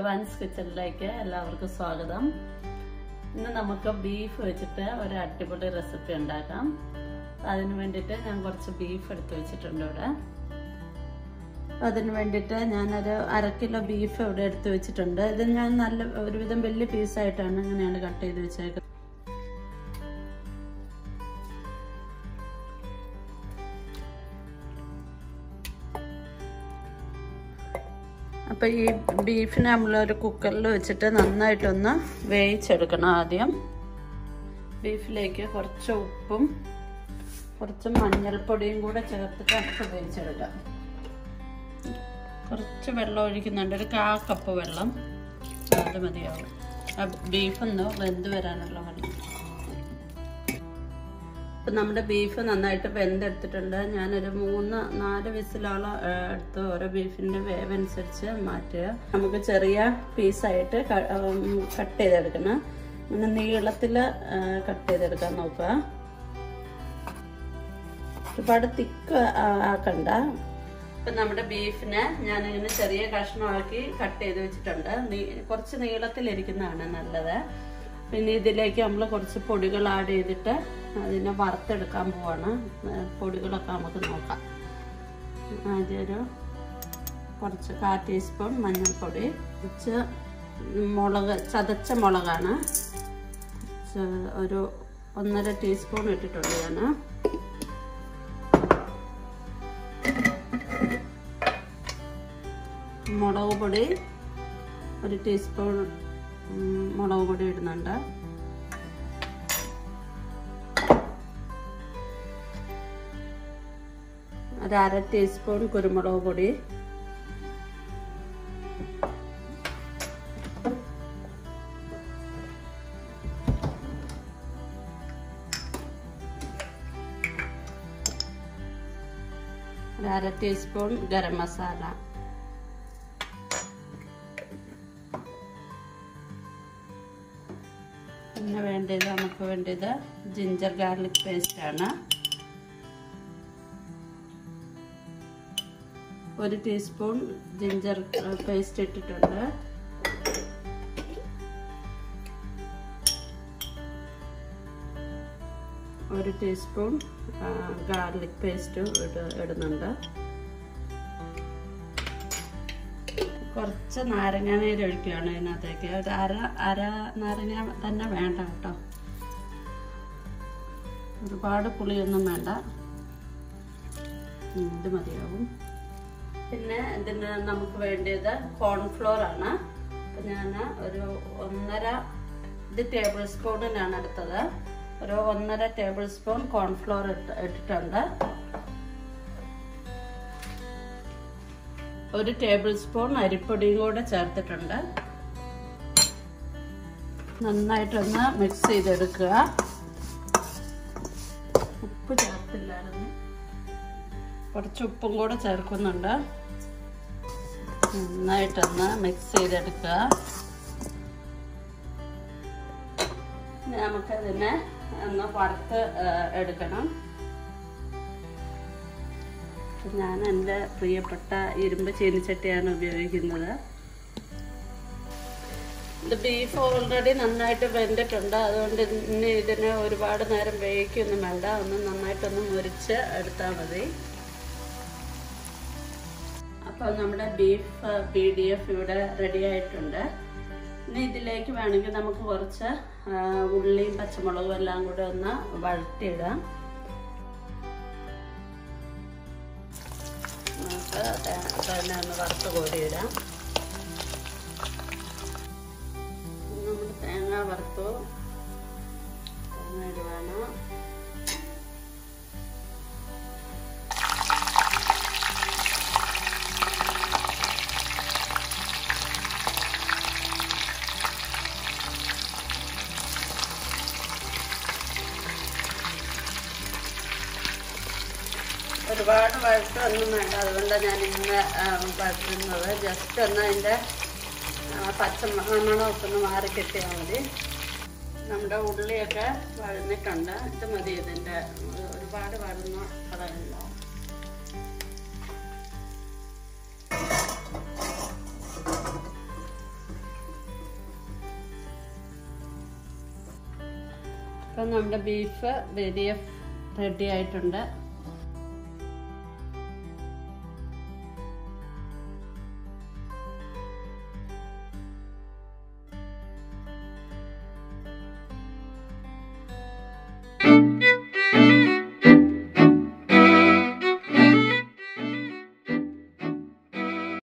റാൻസ് കിച്ചണിലേക്ക് എല്ലാവർക്കും സ്വാഗതം ഇന്ന് നമുക്ക് ബീഫ് വെച്ചിട്ട് ഒരു അടിപൊളി റെസിപ്പി ഉണ്ടാക്കാം അതിന് വേണ്ടിയിട്ട് ഞാൻ കുറച്ച് ബീഫ് എടുത്ത് വെച്ചിട്ടുണ്ട് ഇവിടെ അതിന് വേണ്ടിയിട്ട് ഞാനൊരു അര കിലോ ബീഫ് ഇവിടെ എടുത്ത് വെച്ചിട്ടുണ്ട് ഇത് ഞാൻ നല്ല ഒരുവിധം വലിയ പീസായിട്ടാണ് ഇങ്ങനെയാണ് കട്ട് ചെയ്ത് വെച്ചേക്കുന്നത് അപ്പോൾ ഈ ബീഫിനെ നമ്മളൊരു കുക്കറിൽ വെച്ചിട്ട് നന്നായിട്ടൊന്ന് വേവിച്ചെടുക്കണം ആദ്യം ബീഫിലേക്ക് കുറച്ച് ഉപ്പും കുറച്ച് മഞ്ഞൾപ്പൊടിയും കൂടെ ചേർത്തിട്ട് നമുക്ക് വേവിച്ചെടുക്കാം കുറച്ച് വെള്ളം ഒഴിക്കുന്നുണ്ട് ഒരു കാ കപ്പ് വെള്ളം അത് മതിയാവും ആ ബീഫൊന്ന് വെന്ത് വരാനുള്ള വെള്ളം ഇപ്പം നമ്മുടെ ബീഫ് നന്നായിട്ട് വെന്തെടുത്തിട്ടുണ്ട് ഞാനൊരു മൂന്ന് നാല് വിസിലോളം എടുത്ത് ഓരോ ബീഫിൻ്റെ വേവനുസരിച്ച് മാറ്റുക നമുക്ക് ചെറിയ പീസായിട്ട് കട്ട് ചെയ്തെടുക്കണം അങ്ങനെ നീളത്തിൽ കട്ട് ചെയ്തെടുക്കാൻ നോക്കുക ഒരുപാട് തിക്ക് ആക്കണ്ട ഇപ്പം നമ്മുടെ ബീഫിനെ ഞാനിങ്ങനെ ചെറിയ കഷ്ണമാക്കി കട്ട് ചെയ്ത് വെച്ചിട്ടുണ്ട് കുറച്ച് നീളത്തിലിരിക്കുന്നതാണ് നല്ലത് പിന്നെ ഇതിലേക്ക് നമ്മൾ കുറച്ച് പൊടികൾ ആഡ് ചെയ്തിട്ട് അതിനെ വറുത്തെടുക്കാൻ പോവാണ് പൊടികളൊക്കെ നമുക്ക് നോക്കാം ആദ്യം ഒരു കുറച്ച് കാ ടീസ്പൂൺ മഞ്ഞൾപ്പൊടി കുറച്ച് മുളക് ചതച്ച മുളകാണ് ഒരു ഒന്നര ടീസ്പൂൺ ഇട്ടിട്ടുണ്ട് ഞാൻ മുളക് പൊടി ഒരു ടീസ്പൂൺ മുളക് പൊടി ഇടുന്നുണ്ട് ഒരു അര ടീസ്പൂൺ കുരുമുളക് പൊടി ഒരു അര ടീസ്പൂൺ ഗരം മസാല പിന്നെ വേണ്ടത് നമുക്ക് വേണ്ടത് ജിഞ്ചർ ഗാർലിക് പേസ്റ്റ് ആണ് ഒരു ടീസ്പൂൺ ജിഞ്ചർ പേസ്റ്റ് ഇട്ടിട്ടുണ്ട് ഒരു ടീസ്പൂൺ ഗാർലിക് പേസ്റ്റ് ഇടുന്നുണ്ട് കുറച്ച് നാരങ്ങ നീര് ഒഴിക്കുകയാണ് ഇതിനകത്തേക്ക് ഒരു അര അര നാരങ്ങ തന്നെ വേണ്ട കേട്ടോ ഒരുപാട് പുളിയൊന്നും വേണ്ട ഇത് മതിയാവും പിന്നെ ഇതിന് നമുക്ക് വേണ്ടിയത് കോൺഫ്ലോർ ആണ് അപ്പം ഞാൻ ഒരു ഒന്നര ഇത് ടേബിൾ സ്പൂണിനാണ് എടുത്തത് ഒരു ഒന്നര ടേബിൾ സ്പൂൺ കോൺഫ്ലോർ ഇട്ടിട്ടുണ്ട് ഒരു ടേബിൾ സ്പൂൺ അരിപ്പൊടിയും കൂടെ ചേർത്തിട്ടുണ്ട് നന്നായിട്ടൊന്ന് മിക്സ് ചെയ്തെടുക്കുക ഉപ്പ് ചേർത്തില്ലായിരുന്നു കുറച്ച് ഉപ്പും കൂടെ ചേർക്കുന്നുണ്ട് നന്നായിട്ടൊന്ന് മിക്സ് ചെയ്തെടുക്കുക നമുക്കതിനെ ഒന്ന് വറുത്ത് എടുക്കണം ഞാൻ എൻ്റെ പ്രിയപ്പെട്ട ഇരുമ്പ് ചീനിച്ചട്ടിയാണ് ഉപയോഗിക്കുന്നത് ഇത് ബീഫ് ഓൾറെഡി നന്നായിട്ട് വെന്തിട്ടുണ്ട് അതുകൊണ്ട് ഇനി ഇതിന് ഒരുപാട് നേരം വേവിക്കൊന്നും വേണ്ട ഒന്ന് നന്നായിട്ടൊന്ന് മുരിച്ച് എടുത്താൽ മതി അപ്പോൾ നമ്മുടെ ബീഫ് പി ഡി എഫ് ഇവിടെ റെഡി ആയിട്ടുണ്ട് ഇനി ഇതിലേക്ക് വേണമെങ്കിൽ നമുക്ക് കുറച്ച് ഉള്ളിയും പച്ചമുളകും എല്ലാം കൂടെ ഒന്ന് വഴറ്റിയിടാം നമുക്ക് തന്നെ ഒന്ന് വറുത്ത് കോരിയിടാം നമ്മുടെ തേങ്ങ വറുത്തു തേങ്ങ ഇടുവാണ് ഒരുപാട് വഴറ്റൊന്നും വേണ്ട അതുകൊണ്ടാണ് ഞാൻ ഇന്ന് വഴറ്റുന്നത് ജസ്റ്റ് ഒന്ന് അതിൻ്റെ പച്ച മണമൊക്കെ ഒന്ന് മാറി കിട്ടിയാൽ മതി നമ്മുടെ ഉള്ളിയൊക്കെ വഴന്നിട്ടുണ്ട് ഇത് മതി ഇതിൻ്റെ ഒരുപാട് വഴന്ന കളയണ്ട അപ്പം നമ്മുടെ ബീഫ് വലിയ റെഡി ആയിട്ടുണ്ട്